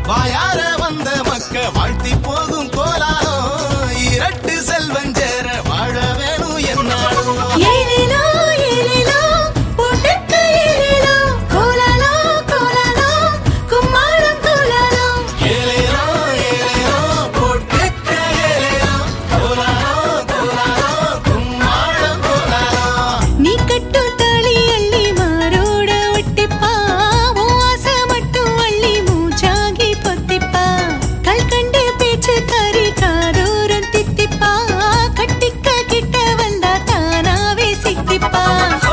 வாயார வந்த மக்க வாழ்த்தி போகும் கோலாரம் இரட்டு செல்வஞ்சேர வாழ வேணும் என்னாலும் ஏலேலோ ஏலேலோ பொட்டுக்க ஏலேலோ கோலாலோ கோலாலோ கும்மாளம் கோலாலோ ஏலேலோ ஏலேலோ போட்டுக்க ஏலேலோ கோலாலோ கோலாலோ கும்மாளம் கோலாலோ நீ கட்டு தாளி அள்ளி மாரோட ஒட்டிப்பா உன் ஆசை மட்டும் அள்ளி மூச்சாகி பொத்திப்பா கல் கண்டு பேச்சு காரி காதோரம் தித்திப்பா கட்டிக்க கிட்ட வந்தா தானாவே சிக்கிப்பா ஓ,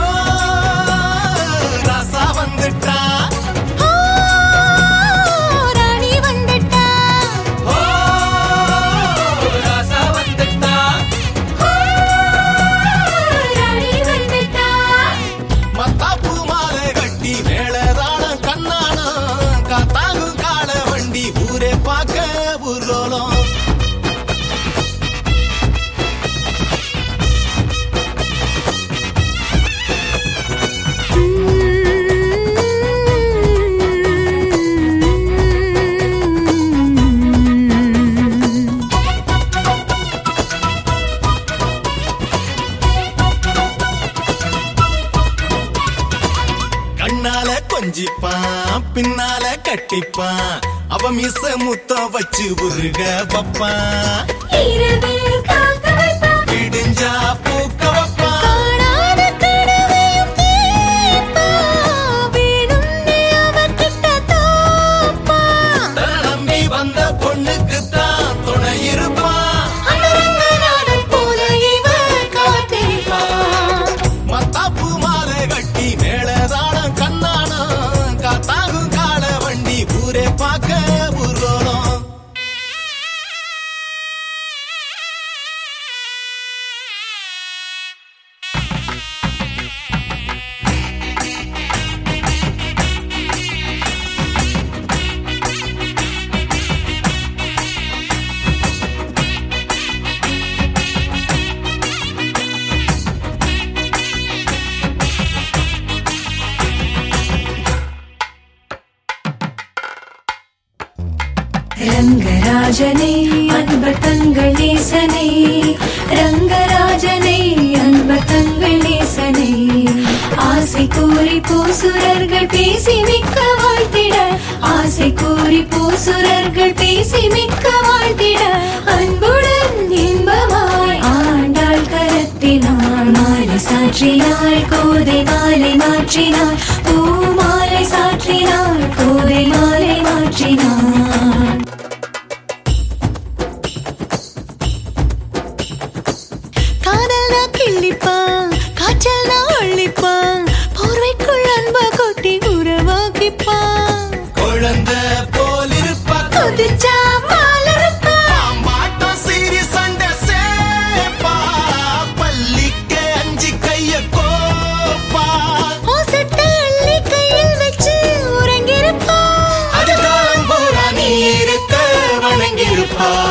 ராசா வந்துட்டா ஓ, ராணி வந்துட்டா ஓ, ராசா வந்துட்டா ஓ, ராணி வந்துட்டா மத்தாப்பு மாலை கட்டி மேளதாளம் கண்ணானம் காத்தாங்கும் கால வண்டி ஊரே பார்க்க ஊர்லோலம் கண்ணால கொஞ்சிப்பான் பின்னால கட்டிப்பான் அவ மிச முத்தம் வச்சு உருக பப்பான் இரவில் காக்க வைப்பான் விடிஞ்சா பூக்க வைப்பான் காணாத கனவையும் கேட்பான் வேணும்னே அவகிட்ட தோப்பான் தன்னை நம்பி வந்த பொண்ணுக்கு தான் துணை இருப்பான் அந்த ரங்கநாதன் போல இவன் காத்திருப்பான் மத்தாப்பு மாலை கட்டி மேளதாளம் கண்ணானம் காத்தாகும் கால வண்டி ஊரே பார்க்க ஊர்வலம் ரங்கராஜனே அன்பர் தங்கள் நேசனே ரங்கராஜனே அன்பர் தங்கள் நேசனே ஆசை கூறி பூசுரர்கள் பேசி மிக்க வாழ்த்திட ஆசை கூறி பூசுரர்கள் பேசி மிக்க வாழ்த்திட அன்புடன் இன்பமாய் ஆண்டாள் கரத்தினாள் மாலை சாற்றினாள் கோதை மாலை மாற்றினாள் பூ மாலை சாற்றினாள் கோதை மாலை மாற்றினாள் காதல்னா கிள்ளிப்பான் காய்ச்சல்னா அள்ளிப்பான் போர்வைக்குள் அன்ப கொட்டி உறவாக்கிப்பான் குழந்தை போல் இருப்பா கொதிச்சா மாலருப்பான் பாம்பாட்டம் சீறி சண்டை சேப்பா பள்ளிக்க அஞ்சு கைய கோப்பா ஓசட்ட அள்ளி கையில் வச்சு உறங்கிருப்பான் அதுதான் பூரா நீ இருக்க வணங்கியிருப்பா